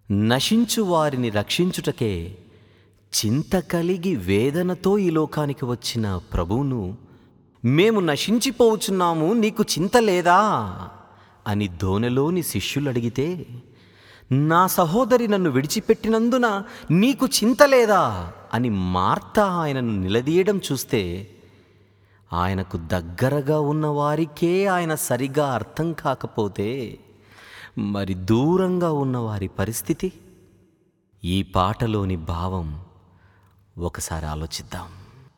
నశించు వారిని రక్షించుటకే చింత కలిగి వేదనతో ఈ లోకానికి వచ్చిన ప్రభువును మేము నశించిపోవచ్చున్నాము నీకు చింత లేదా అని దోనెలోని శిష్యులు అడిగితే నా సహోదరి నన్ను విడిచిపెట్టినందున నీకు చింత లేదా అని మార్త ఆయనను నిలదీయడం చూస్తే ఆయనకు దగ్గరగా ఉన్న వారికే ఆయన సరిగా అర్థం కాకపోతే మరి దూరంగా ఉన్న వారి పరిస్థితి ఈ పాటలోని భావం ఒకసారి ఆలోచిద్దాం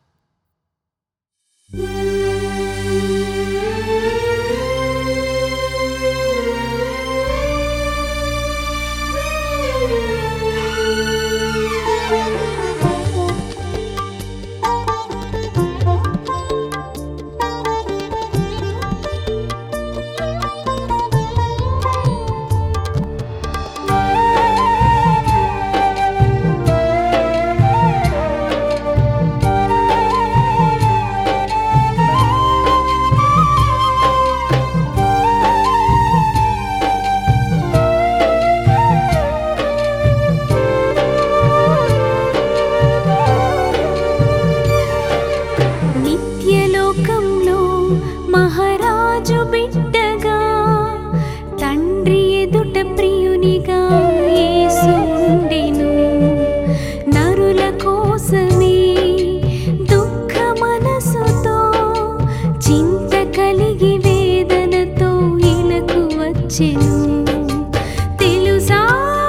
నిత్యలోకంలో మహారాజు బిడ్డగా తండ్రి ఎదుట ప్రియునిగా యేసు ఉండెను నరుల కోసమే దుఃఖ మనసుతో చింత కలిగి వేదనతో ఇలకు వచ్చెను తెలుసా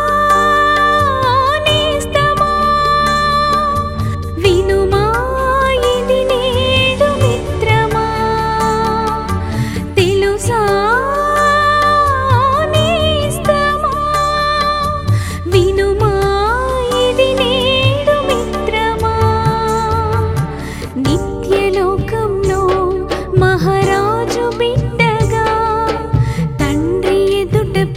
నేస్తమా వినుమా ఇది నేడు మిత్రమా తెలుసా నేస్తమా వినుమా ఇది నేడు మిత్రమా నిత్యలోకంలో మహారాజు బిడ్డగా తండ్రి ఎదుట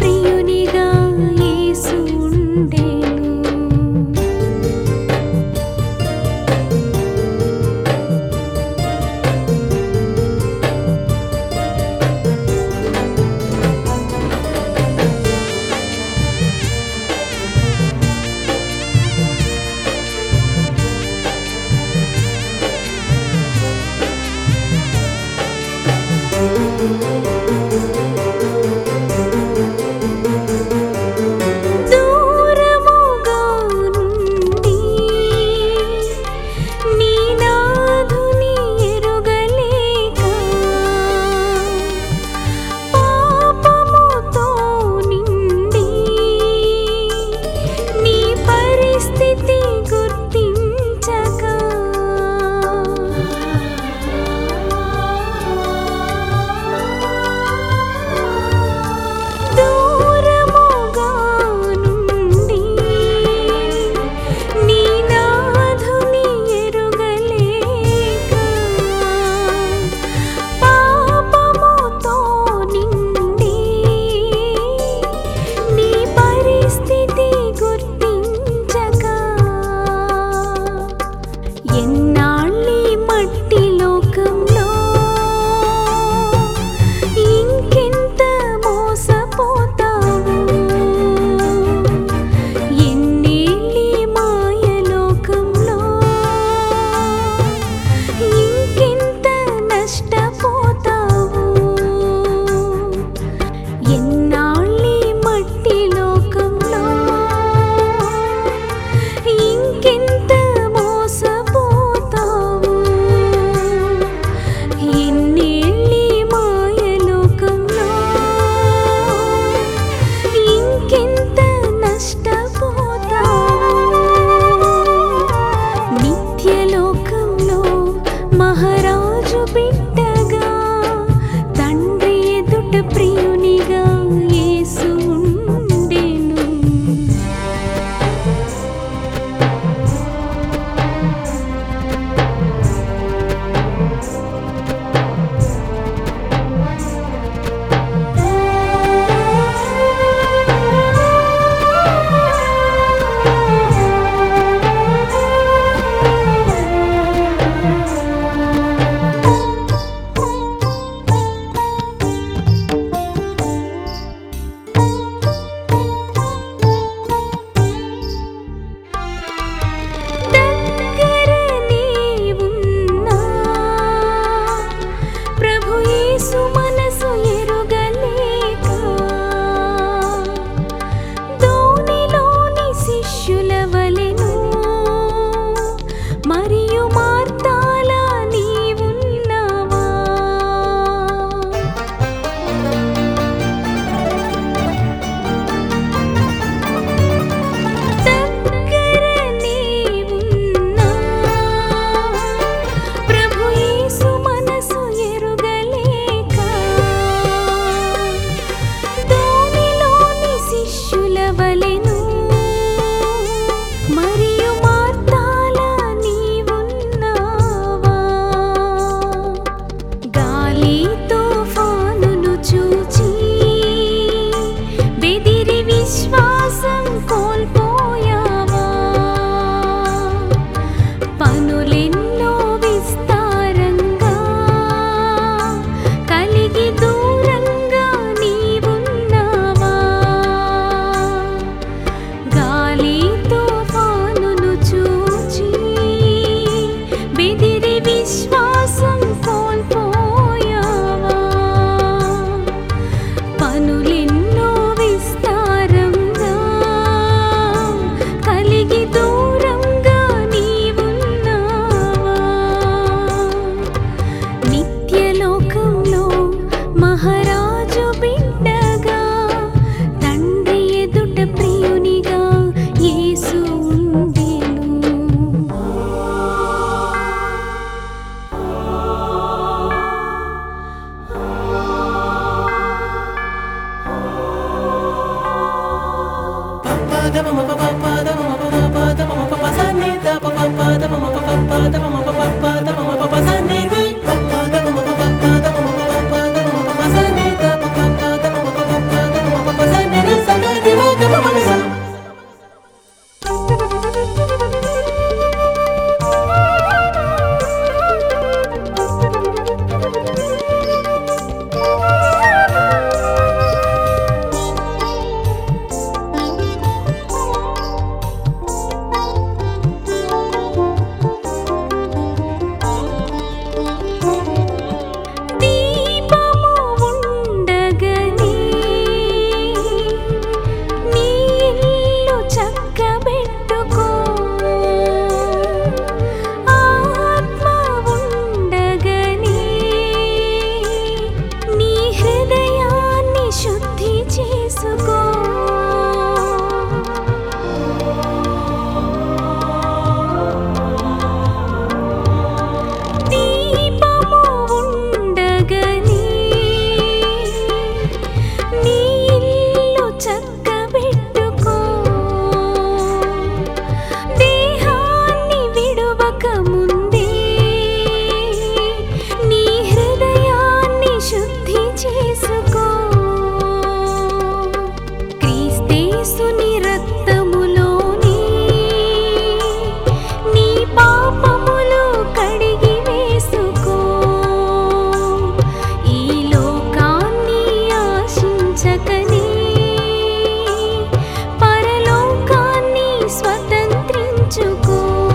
దీపము ఉండగని నీ ఇల్లు చక్కబెట్టుకో ఆత్మ ఉండగని నీ హృదయాన్ని శుద్ధి చేసుకో దీపము ఉండగని నీ ఇల్లు చక్కబెట్టుకో దేహాన్ని విడువక ముందే నీ హృదయాన్ని శుద్ధి చేసుకో క్రీస్తేసుని రక్తములోని నీ పాపములు కడిగి వేసుకో ఈ లోకాన్ని ఆశించకని పరలోకాన్ని స్వతంత్రించుకో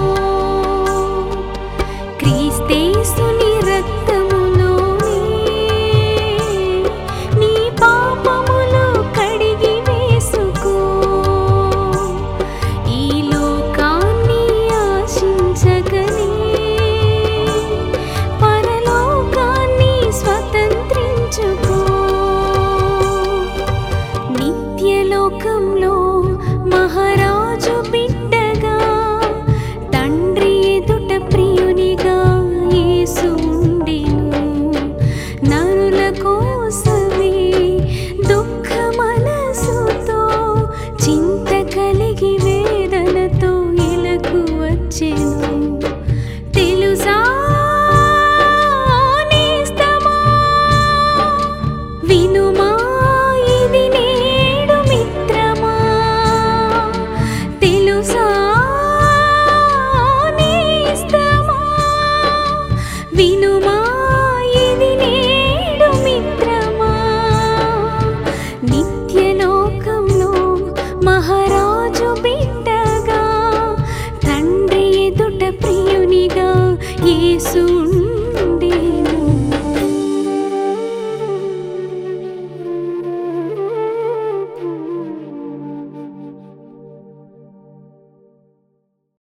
క్రీస్తేసుని రక్తములోని నీ పాపములు కడిగి వేసుకో ఈ లోకాన్ని ఆశించగని పరలోకాన్ని స్వతంత్రించుకో నిత్యలోకంలో మహారాజు బిడ్డగా తండ్రి ఎదుట ప్రియునిగా యేసు ఉండెను నరుల కోసమే దుఃఖ మనసుతో చింత కలిగి వేదనతో ఇలకు వచ్చెను తెలుసా నేస్తమా వినుమా ఇది నేడు మిత్రమా తెలుసా నేస్తమా వినుమా ఇది నేడు మిత్రమా నిత్యలోకంలో మహారాజు బిడ్డగా తండ్రి ఎదుట ప్రియునిగా యేసు